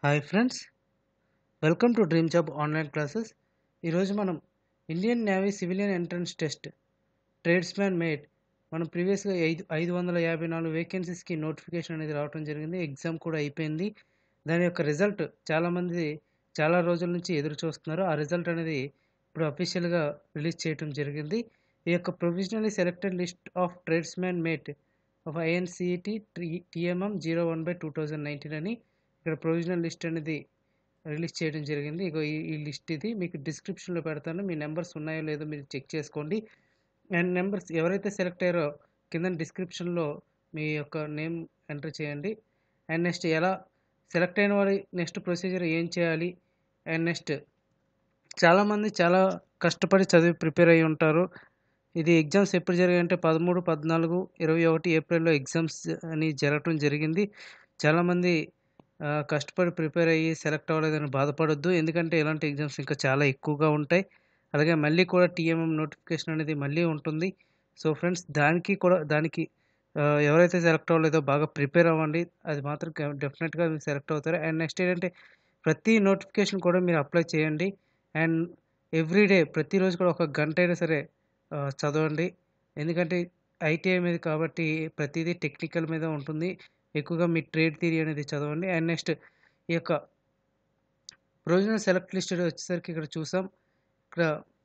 Hi friends welcome to dream job online classes ఈరోజు మనం Indian navy civilian entrance test tradesman mate మనం ప్రీవియస్గా ఐదు ఐదు వందల యాభై నాలుగు వేకెన్సీస్కి నోటిఫికేషన్ అనేది రావడం జరిగింది ఎగ్జామ్ కూడా అయిపోయింది దాని యొక్క రిజల్ట్ చాలామంది చాలా రోజుల నుంచి ఎదురు చూస్తున్నారు ఆ రిజల్ట్ అనేది ఇప్పుడు అఫీషియల్గా రిలీజ్ చేయడం జరిగింది ఈ యొక్క provisionally selected list of tradesman mate of INCET TMM zero one by two thousand nineteen అని ఇక్కడ ప్రొవిజనల్ లిస్ట్ అనేది రిలీజ్ చేయడం జరిగింది ఇగో ఈ ఈ లిస్ట్ ఇది మీకు డిస్క్రిప్షన్లో పెడతాను మీ నెంబర్స్ ఉన్నాయో లేదో మీరు చెక్ చేసుకోండి అండ్ నెంబర్స్ ఎవరైతే సెలెక్ట్ అయ్యారో కింద డిస్క్రిప్షన్లో మీ యొక్క నేమ్ ఎంటర్ చేయండి అండ్ నెక్స్ట్ ఎలా సెలెక్ట్ అయిన వారి నెక్స్ట్ ప్రొసీజర్ ఏం చేయాలి అండ్ నెక్స్ట్ చాలామంది చాలా కష్టపడి చదివి ప్రిపేర్ అయ్యి ఉంటారు ఇది ఎగ్జామ్స్ ఎప్పుడు జరిగాయంటే పదమూడు పద్నాలుగు ఇరవై ఒకటి ఏప్రిల్లో ఎగ్జామ్స్ అని జరగటం జరిగింది చాలామంది ఆ, కష్టపడి ప్రిపేర్ అయ్యి సెలెక్ట్ అవ్వలేదని బాధపడొద్దు ఎందుకంటే ఇలాంటి ఎగ్జామ్స్ ఇంకా చాలా ఎక్కువగా ఉంటాయి అలాగే మళ్ళీ కూడా టీఎంఎం నోటిఫికేషన్ అనేది మళ్ళీ ఉంటుంది సో ఫ్రెండ్స్ దానికి కూడా దానికి ఆ, ఎవరైతే సెలెక్ట్ అవ్వలేదో బాగా ప్రిపేర్ అవ్వండి అది మాత్రం డెఫినెట్గా మీరు సెలెక్ట్ అవుతారు అండ్ నెక్స్ట్ ఏంటంటే ప్రతి నోటిఫికేషన్ కూడా మీరు అప్లై చేయండి అండ్ ఎవ్రీడే ప్రతిరోజు కూడా ఒక గంట అయినా సరే ఆ, చదవండి ఎందుకంటే ఐటీఐ మీద కాబట్టి ప్రతిదీ టెక్నికల్ మీద ఉంటుంది ఎక్కువగా మీ ట్రేడ్ థియరీ అనేది చదవండి అండ్ నెక్స్ట్ ఈ యొక్క ప్రొవిజనల్ సెలెక్ట్ లిస్ట్ వచ్చేసరికి ఇక్కడ చూసాం ఇక్కడ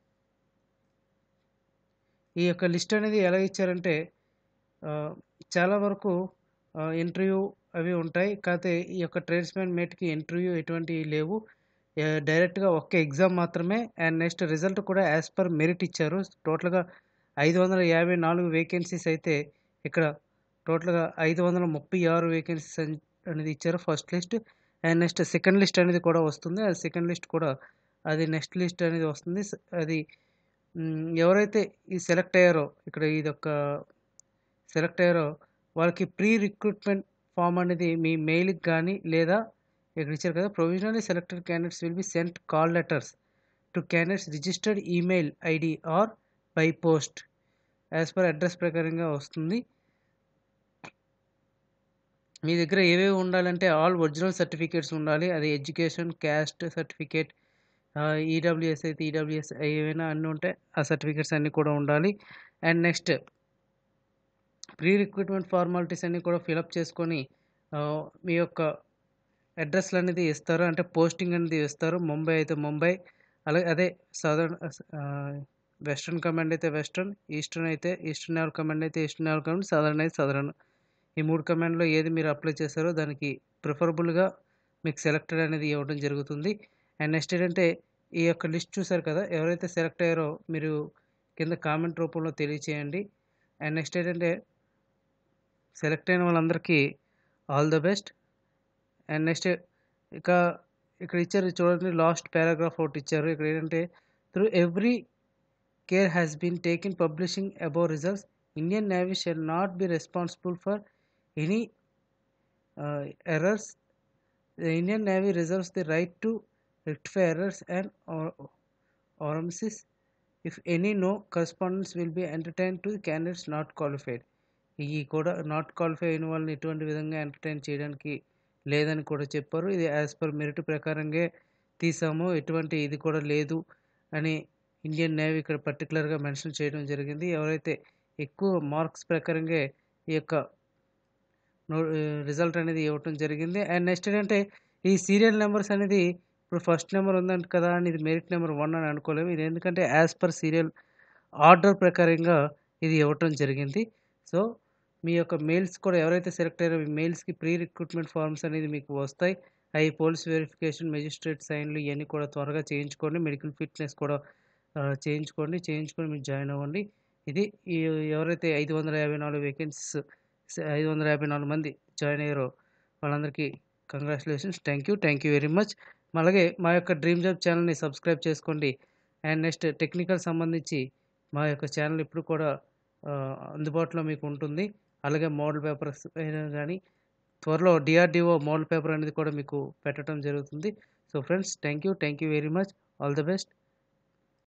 ఈ యొక్క లిస్ట్ అనేది ఎలా ఇచ్చారంటే ఆ, చాలా వరకు ఇంటర్వ్యూ అవి ఉంటాయి కాకపోతే ఈ యొక్క ట్రేడ్స్మెన్ మేట్కి ఇంటర్వ్యూ ఎటువంటివి లేవు ఆ, డైరెక్ట్గా ఒక్క ఎగ్జామ్ మాత్రమే అండ్ నెక్స్ట్ రిజల్ట్ కూడా యాజ్ పర్ మెరిట్ ఇచ్చారు టోటల్గా ఐదు వందల యాభై నాలుగు వేకెన్సీస్ అయితే ఇక్కడ టోటల్గా ఐదు వందల ముప్పై ఆరు వేకెన్సీస్ అనేది ఇచ్చారు first list and next second list అనేది కూడా వస్తుంది అది సెకండ్ లిస్ట్ కూడా అది నెక్స్ట్ లిస్ట్ అనేది వస్తుంది స- అది మ్, ఎవరైతే ఈ సెలెక్ట్ అయ్యారో ఇక్కడ ఇది ఒక సెలెక్ట్ అయ్యారో వాళ్ళకి ప్రీ రిక్రూట్మెంట్ ఫామ్ అనేది మీ మెయిల్కి కానీ లేదా ఇక్కడ ఇచ్చారు కదా provisionally selected candidates will be sent call letters to candidates registered email ID or by post as per address ప్రకారంగా వస్తుంది మీ దగ్గర ఏవేవి ఉండాలంటే ఆల్ ఒరిజినల్ సర్టిఫికేట్స్ ఉండాలి అది ఎడ్యుకేషన్ క్యాస్ట్ సర్టిఫికేట్ ఈడబ్ల్యూఎస్ అయితే ఈడబ్ల్యూఎస్ ఏవైనా అన్నీ ఉంటాయి ఆ సర్టిఫికేట్స్ అన్నీ కూడా ఉండాలి and next pre recruitment formalities అన్నీ కూడా ఫిలప్ చేసుకొని ఆ, మీ యొక్క అడ్రస్లు అనేది ఇస్తారు అంటే పోస్టింగ్ అనేది ఇస్తారు ముంబై అయితే ముంబై అలాగే అదే సదర్న్ వెస్ట్రన్ కమాండ్ అయితే వెస్ట్రన్ ఈస్టర్న్ అయితే ఈస్టర్న్ నేవల్ కమాండ్ అయితే ఈస్టర్న్ నేవల్ కమాండ్ సదర్న్ అయితే సదరన్ ఈ మూడు కమాండ్లో ఏది మీరు అప్లై చేస్తారో దానికి ప్రిఫరబుల్గా మీకు సెలెక్టెడ్ అనేది ఇవ్వడం జరుగుతుంది అండ్ నెక్స్ట్ ఏంటంటే ఈ యొక్క లిస్ట్ చూసారు కదా ఎవరైతే సెలెక్ట్ అయ్యారో మీరు కింద కామెంట్ రూపంలో తెలియచేయండి అండ్ నెక్స్ట్ ఏంటంటే సెలెక్ట్ అయిన వాళ్ళందరికీ all the best and next ఇక ఇక్కడ ఇచ్చారు చూడండి లాస్ట్ పారాగ్రాఫ్ ఒకటి ఇచ్చారు ఇక్కడ ఏంటంటే through every care has been taken publishing above results Indian navy shall not be responsible for any errors The Indian Navy reserves the right to rectify errors and or- omissions if any no correspondence will be entertained to the candidates not qualified. ఈ కూడా not qualify అయిన వాళ్ళని ఎటువంటి విధంగా entertain చేయడానికి లేదని కూడా చెప్పారు ఇది యాజ్ పర్ మెరిట్ ప్రకారంగా తీసాము ఎటువంటి ఇది కూడా లేదు అని ఇండియన్ నేవీ ఇక్కడ పర్టికులర్గా మెన్షన్ చేయడం జరిగింది ఎవరైతే ఎక్కువ మార్క్స్ ప్రకారంగా ఈ యొక్క నో రిజల్ట్ అనేది ఇవ్వటం జరిగింది అండ్ నెక్స్ట్ ఏంటంటే ఈ సీరియల్ నెంబర్స్ అనేది ఇప్పుడు ఫస్ట్ నెంబర్ ఉందంట కదా అని ఇది మెరిట్ నెంబర్ వన్ అని అనుకోలేము ఇది ఎందుకంటే యాజ్ పర్ సీరియల్ ఆర్డర్ ప్రకారంగా ఇది ఇవ్వటం జరిగింది సో మీ యొక్క మెయిల్స్ కూడా ఎవరైతే సెలెక్ట్ అయ్యారో మీ మెయిల్స్కి ప్రీ రిక్రూట్మెంట్ ఫార్మ్స్ అనేది మీకు వస్తాయి అవి పోలీస్ వెరిఫికేషన్ మెజిస్ట్రేట్ సైన్లు ఇవన్నీ కూడా త్వరగా చేయించుకోండి మెడికల్ ఫిట్నెస్ కూడా ఆ, చేయించుకోండి చేయించుకొని మీరు జాయిన్ అవ్వండి ఇది ఈ ఎవరైతే ఐదు వందల యాభై నాలుగు వేకెన్సీస్ ఐదు వందల యాభై నాలుగు మంది జాయిన్ అయ్యారో వాళ్ళందరికీ congratulations thank you thank you very much అలాగే మా యొక్క డ్రీమ్ జాబ్ ఛానల్ని సబ్స్క్రైబ్ చేసుకోండి అండ్ నెక్స్ట్ టెక్నికల్ సంబంధించి మా యొక్క ఛానల్ ఇప్పుడు కూడా ఆ, అందుబాటులో మీకు ఉంటుంది అలాగే మోడల్ పేపర్స్ అయినా కానీ త్వరలో డిఆర్డిఓ మోడల్ పేపర్ అనేది కూడా మీకు పెట్టడం జరుగుతుంది so friends thank you thank you very much all the best